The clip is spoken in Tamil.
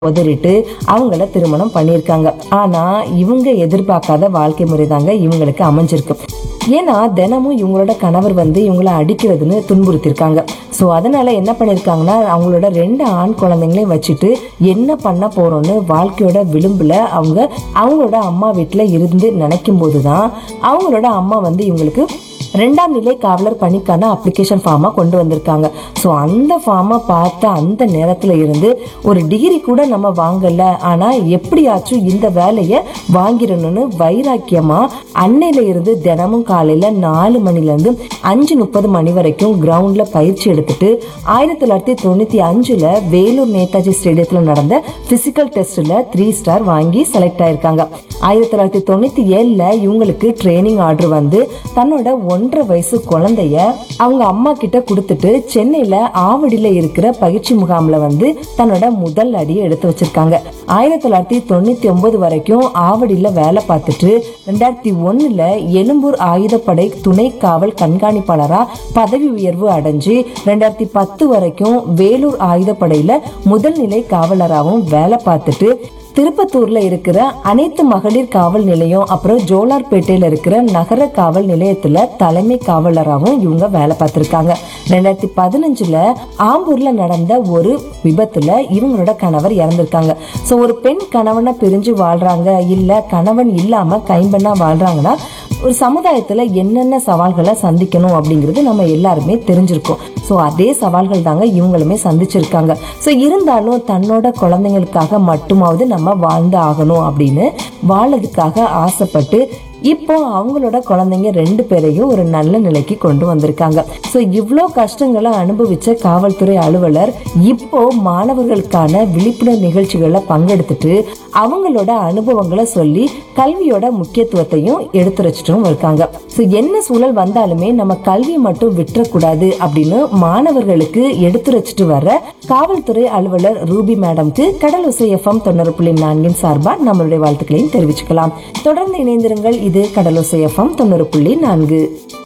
உதறிட்டு அவங்கள திருமணம் பண்ணியிருக்காங்க ஆனா இவங்க எதிர்பார்க்காத வாழ்க்கை முறை தாங்க இவங்களுக்கு அமைஞ்சிருக்கு ஏன்னா தினமும் இவங்களோட கணவர் வந்து இவங்கள அடிக்கிறதுன்னு துன்புறுத்திருக்காங்க ஸோ அதனால என்ன பண்ணியிருக்காங்கன்னா அவங்களோட ரெண்டு ஆண் குழந்தைங்களையும் வச்சுட்டு என்ன பண்ண போறோம்னு வாழ்க்கையோட விளிம்புல அவங்க அவங்களோட அம்மா வீட்டில் இருந்து நினைக்கும் போது தான் அவங்களோட அம்மா வந்து இவங்களுக்கு ரெண்டாம் நிலை காவலர் பணிக்கான அப்ளிகேஷன் ஃபார்மை கொண்டு வந்திருக்காங்க ஸோ அந்த ஃபார்மை பார்த்த அந்த நேரத்தில் இருந்து ஒரு டிகிரி கூட நம்ம வாங்கல ஆனால் எப்படியாச்சும் இந்த வேலையை வாங்கிடணும்னு வைராக்கியமா அன்னையில இருந்து தினமும் காலையில் நாலு மணிலேருந்து அஞ்சு முப்பது மணி வரைக்கும் கிரவுண்டில் பயிற்சி எடுத்துட்டு ஆயிரத்தி தொள்ளாயிரத்தி தொண்ணூற்றி அஞ்சில் வேலூர் நேதாஜி ஸ்டேடியத்தில் நடந்த ஃபிசிக்கல் டெஸ்ட்டில் த்ரீ ஸ்டார் வாங்கி செலக்ட் ஆயிருக்காங்க ஆயிரத்தி தொள்ளாயிரத்தி தொண்ணூற்றி ஏழில் இவங்களுக்கு ட்ரைனிங் ஆர்டர் வந்து தன்னோட ஒன்றரை வயசு குழந்தைய அவங்க அம்மா கிட்ட கொடுத்துட்டு சென்னையில ஆவடியில இருக்கிற பயிற்சி முகாம்ல வந்து தன்னோட முதல் அடியை எடுத்து வச்சிருக்காங்க ஆயிரத்தி தொள்ளாயிரத்தி தொண்ணூத்தி ஒன்பது வரைக்கும் ஆவடியில வேலை பார்த்துட்டு ரெண்டாயிரத்தி ஒண்ணுல எழும்பூர் ஆயுதப்படை துணை காவல் கண்காணிப்பாளரா பதவி உயர்வு அடைஞ்சு ரெண்டாயிரத்தி பத்து வரைக்கும் வேலூர் ஆயுதப்படையில முதல் நிலை காவலராகவும் வேலை பார்த்துட்டு திருப்பத்தூர்ல இருக்கிற அனைத்து மகளிர் காவல் நிலையம் அப்புறம் ஜோலார்பேட்டையில இருக்கிற நகர காவல் நிலையத்துல தலைமை காவலராகவும் இவங்க வேலை பார்த்திருக்காங்க ரெண்டாயிரத்தி பதினஞ்சுல ஆம்பூர்ல நடந்த ஒரு விபத்துல இவங்களோட கணவர் இறந்திருக்காங்க சோ ஒரு பெண் கணவனை பிரிஞ்சு வாழ்றாங்க இல்ல கணவன் இல்லாம கைம்பெண்ணா வாழ்றாங்கன்னா ஒரு சமுதாயத்துல என்னென்ன சவால்களை சந்திக்கணும் அப்படிங்கிறது நம்ம எல்லாருமே தெரிஞ்சிருக்கோம் ஸோ அதே சவால்கள் தாங்க இவங்களுமே சந்திச்சிருக்காங்க ஸோ இருந்தாலும் தன்னோட குழந்தைங்களுக்காக மட்டுமாவது நம்ம வாழ்ந்து ஆகணும் அப்படின்னு வாழறதுக்காக ஆசைப்பட்டு இப்போ அவங்களோட குழந்தைங்க ரெண்டு பேரையும் ஒரு நல்ல நிலைக்கு கொண்டு வந்திருக்காங்க ஸோ இவ்வளோ கஷ்டங்களை அனுபவிச்ச காவல்துறை அலுவலர் இப்போ மாணவர்களுக்கான விழிப்புணர்வு நிகழ்ச்சிகளில் பங்கெடுத்துட்டு அவங்களோட அனுபவங்களை சொல்லி கல்வியோட முக்கியத்துவத்தையும் எடுத்துரைச்சிட்டும் இருக்காங்க ஸோ என்ன சூழல் வந்தாலுமே நம்ம கல்வி மட்டும் விட்டுறக்கூடாது அப்படின்னு மாணவர்களுக்கு எடுத்துரைச்சிட்டு வர்ற காவல்துறை அலுவலர் ரூபி மேடம்க்கு கடலோசை எஃப்எம் தொண்ணூறு புள்ளி நான்கின் சார்பா நம்மளுடைய வாழ்த்துக்களையும் தெரிவிச்சுக்கலாம் தொடர்ந்து இணைந்திருங்கள் இது கடலோசை எஃப்எம் தொண்ணூறு புள்ளி நான்கு